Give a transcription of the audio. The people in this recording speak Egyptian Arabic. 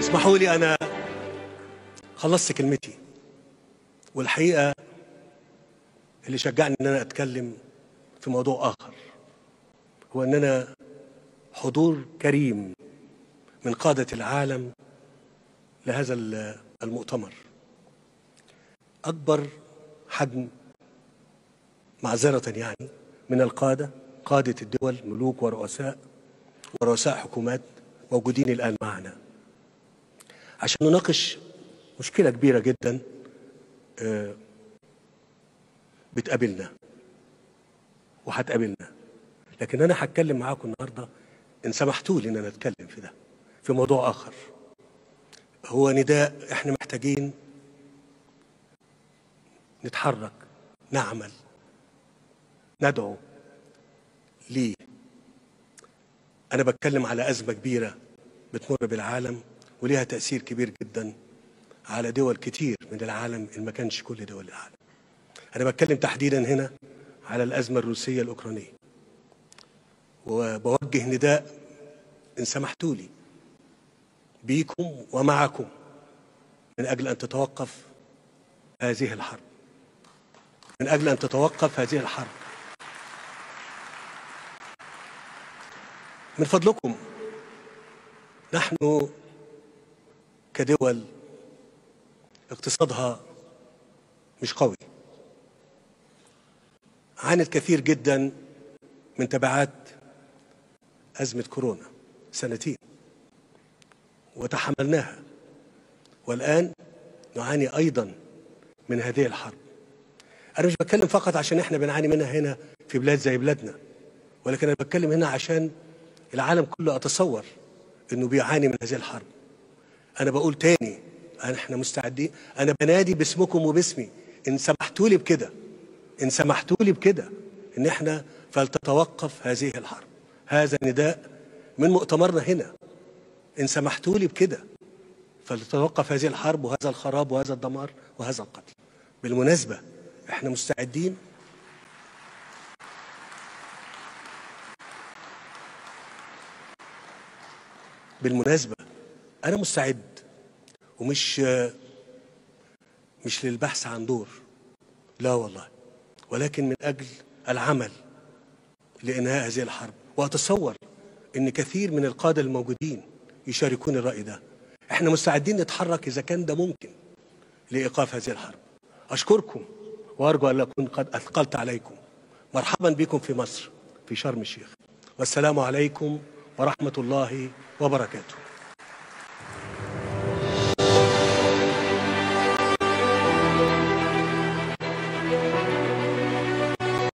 اسمحوا لي أنا خلصت كلمتي والحقيقة اللي شجعني إن أنا أتكلم في موضوع آخر هو إن أنا حضور كريم من قادة العالم لهذا المؤتمر أكبر حجم معذرة يعني من القادة قادة الدول ملوك ورؤساء ورؤساء حكومات موجودين الآن معنا عشان نناقش مشكلة كبيرة جدا آه، بتقابلنا وهتقابلنا لكن أنا هتكلم معاكم النهاردة إن سمحتوا لي إن أنا أتكلم في ده في موضوع آخر هو نداء إحنا محتاجين نتحرك نعمل ندعو ليه أنا بتكلم على أزمة كبيرة بتمر بالعالم وليها تأثير كبير جدا على دول كتير من العالم إن ما كانش كل دول العالم أنا بتكلم تحديدا هنا على الأزمة الروسية الأوكرانية وبوجه نداء إن سمحتوا لي بيكم ومعكم من أجل أن تتوقف هذه الحرب من أجل أن تتوقف هذه الحرب من فضلكم نحن كدول اقتصادها مش قوي عانت كثير جدا من تبعات أزمة كورونا سنتين وتحملناها والآن نعاني أيضا من هذه الحرب أنا مش بتكلم فقط عشان إحنا بنعاني منها هنا في بلاد زي بلادنا ولكن أنا بتكلم هنا عشان العالم كله أتصور إنه بيعاني من هذه الحرب أنا بقول تاني احنا مستعدين أنا بنادي باسمكم وباسمي إن سمحتوا لي بكده إن سمحتوا لي بكده إن إحنا فلتتوقف هذه الحرب هذا نداء من مؤتمرنا هنا إن سمحتوا لي بكده فلتتوقف هذه الحرب وهذا الخراب وهذا الدمار وهذا القتل بالمناسبة إحنا مستعدين بالمناسبة أنا مستعد ومش مش للبحث عن دور لا والله ولكن من أجل العمل لإنهاء هذه الحرب وأتصور أن كثير من القادة الموجودين يشاركون الرأي ده احنا مستعدين نتحرك إذا كان ده ممكن لإيقاف هذه الحرب أشكركم وأرجو أن أكون قد أثقلت عليكم مرحبا بكم في مصر في شرم الشيخ والسلام عليكم ورحمة الله وبركاته